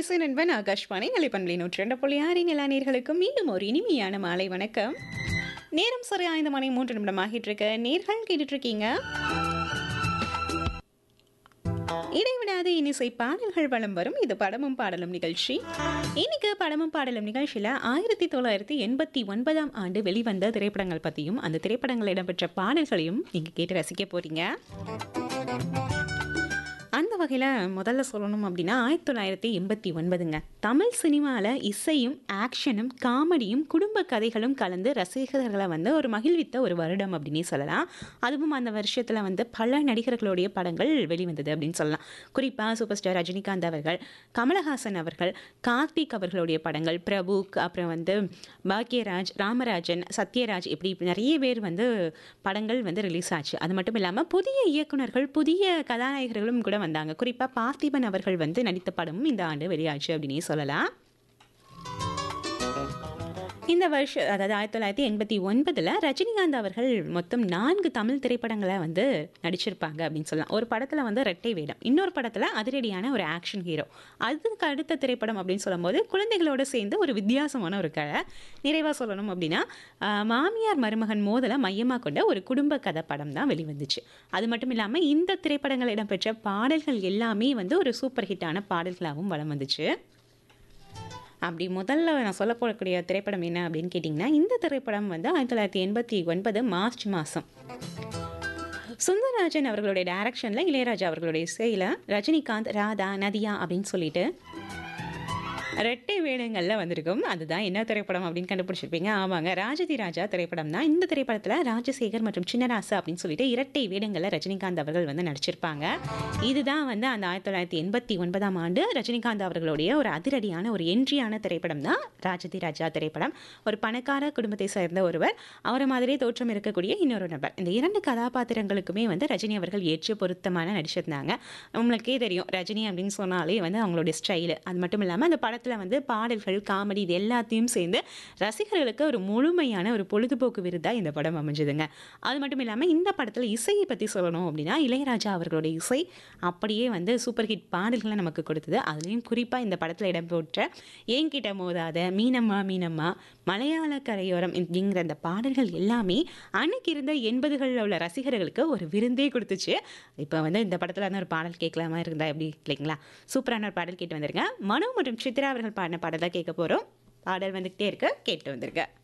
இசை நண்பன் ஆகாஷ்வாணி நிலைப்பண்பலி நூற்றி ரெண்டு புள்ளி ஆறு நிலாநீர்களுக்கு மீண்டும் ஒரு இனிமையான மாலை வணக்கம் நேரம் சரி ஐந்து மணி மூன்று நிமிடம் ஆகிட்டு இருக்கு நேர்கள் கேட்டுட்டு இருக்கீங்க இடைவிடாத இனிசை பாடல்கள் வலம் வரும் இது படமும் பாடலும் நிகழ்ச்சி இன்னைக்கு படமும் பாடலும் நிகழ்ச்சியில் ஆயிரத்தி தொள்ளாயிரத்தி எண்பத்தி ஒன்பதாம் ஆண்டு வெளிவந்த திரைப்படங்கள் பற்றியும் அந்த திரைப்படங்கள் இடம்பெற்ற பாடல்களையும் நீங்கள் கேட்டு ரசிக்க போறீங்க அந்த வகையில் முதல்ல சொல்லணும் அப்படின்னா ஆயிரத்தி தொள்ளாயிரத்தி எண்பத்தி ஒன்பதுங்க தமிழ் சினிமாவில் இசையும் ஆக்ஷனும் காமெடியும் குடும்ப கதைகளும் கலந்து ரசிகர்களை வந்து ஒரு மகிழ்வித்த ஒரு வருடம் அப்படின்னே சொல்லலாம் அதுவும் அந்த வருஷத்தில் வந்து பல நடிகர்களுடைய படங்கள் வெளிவந்தது அப்படின்னு சொல்லலாம் குறிப்பாக சூப்பர் ஸ்டார் ரஜினிகாந்த் அவர்கள் கமலஹாசன் அவர்கள் கார்த்திக் அவர்களுடைய படங்கள் பிரபு அப்புறம் வந்து பாக்யராஜ் ராமராஜன் சத்யராஜ் இப்படி நிறைய பேர் வந்து படங்கள் வந்து ரிலீஸ் ஆச்சு அது மட்டும் இல்லாமல் புதிய இயக்குனர்கள் புதிய கதாநாயகர்களும் கூட வந்தாங்க குறிப்பாக பார்த்திபன் அவர்கள் வந்து நடித்த படமும் இந்த ஆண்டு வெளியாச்சு அப்படின்னே சொல்லலாம் இந்த வருஷம் அதாவது ஆயிரத்தி தொள்ளாயிரத்தி எண்பத்தி ஒன்பதில் ரஜினிகாந்த் அவர்கள் மொத்தம் நான்கு தமிழ் திரைப்படங்களை வந்து நடிச்சிருப்பாங்க அப்படின்னு சொல்லலாம் ஒரு படத்தில் வந்து ரெட்டை வேடம் இன்னொரு படத்தில் அதிரடியான ஒரு ஆக்ஷன் ஹீரோ அதுக்கு அடுத்த திரைப்படம் அப்படின்னு சொல்லும்போது குழந்தைகளோடு சேர்ந்து ஒரு வித்தியாசமான ஒரு கதை நிறைவாக சொல்லணும் அப்படின்னா ஆஹ், மாமியார் மருமகன் மோதலை மையமாக கொண்ட ஒரு குடும்ப கதை படம் தான் வெளிவந்துச்சு அது மட்டும் இல்லாமல் இந்த திரைப்படங்கள் இடம்பெற்ற பாடல்கள் எல்லாமே வந்து ஒரு சூப்பர் ஹிட்டான பாடல்களாகவும் வலம் வந்துச்சு அப்படி முதல்ல நான் சொல்ல போகக்கூடிய திரைப்படம் என்ன அப்படின்னு கேட்டிங்கன்னா இந்த திரைப்படம் வந்து ஆயிரத்தி தொள்ளாயிரத்தி எண்பத்தி ஒன்பது மார்ச் மாதம் சுந்தரராஜன் அவர்களுடைய டைரக்ஷனில் இளையராஜா அவர்களுடைய இசையில் ரஜினிகாந்த் ராதா நதியா அப்படின்னு சொல்லிட்டு ரெட்டை வேடங்களில் வந்திருக்கும் அதுதான் என்ன திரைப்படம் அப்படின்னு கண்டுபிடிச்சிருப்பீங்க ஆமாங்க ராஜதி ராஜா திரைப்படம் தான் இந்த திரைப்படத்தில் ராஜசேகர் மற்றும் சின்னராசு அப்படின்னு சொல்லிட்டு இரட்டை வேடங்களில் ரஜினிகாந்த் அவர்கள் வந்து நடிச்சிருப்பாங்க இதுதான் வந்து அந்த ஆயிரத்தி தொள்ளாயிரத்தி எண்பத்தி ஒன்பதாம் ஆண்டு ரஜினிகாந்த் அவர்களுடைய ஒரு அதிரடியான ஒரு என்ட்ரியான திரைப்படம் தான் ராஜதி ராஜா திரைப்படம் ஒரு பணக்கார குடும்பத்தை சேர்ந்த ஒருவர் அவரை மாதிரியே தோற்றம் இருக்கக்கூடிய இன்னொரு நபர் இந்த இரண்டு கதாபாத்திரங்களுக்குமே வந்து ரஜினி அவர்கள் ஏற்று பொருத்தமான நடிச்சிருந்தாங்க உங்களுக்கே தெரியும் ரஜினி அப்படின்னு சொன்னாலே வந்து அவங்களுடைய ஸ்டைலு அது மட்டும் இல்லாமல் அந்த படத்தில் வந்து பாடல்கள் காமெடி இது எல்லாத்தையும் சேர்ந்து ரசிகர்களுக்கு ஒரு முழுமையான ஒரு பொழுதுபோக்கு விருதாக இந்த படம் அமைஞ்சதுங்க அது மட்டும் இல்லாமல் இந்த படத்தில் இசையை பற்றி சொல்லணும் அப்படின்னா இளையராஜா அவர்களுடைய இசை அப்படியே வந்து சூப்பர் ஹிட் பாடல்களை நமக்கு கொடுத்தது அதுலேயும் குறிப்பாக இந்த படத்தில் இடம்பெற்ற ஏங்கிட்ட மோதாத மீனம்மா மீனம்மா மலையாள கரையோரம் அப்படிங்கிற அந்த பாடல்கள் எல்லாமே அன்னைக்கு இருந்த எண்பதுகளில் உள்ள ரசிகர்களுக்கு ஒரு விருந்தே கொடுத்துச்சு இப்போ வந்து இந்த படத்தில் வந்து ஒரு பாடல் கேட்கலாமா இருந்தா எப்படி இல்லைங்களா சூப்பரான ஒரு பாடல் கேட்டு வந்திருங்க மனு மற்றும் சித்ரா அவர்கள் பாடின பாடல் தான் கேட்க போகிறோம் பாடல் வந்துக்கிட்டே இருக்கு கேட்டு வந்திருக்க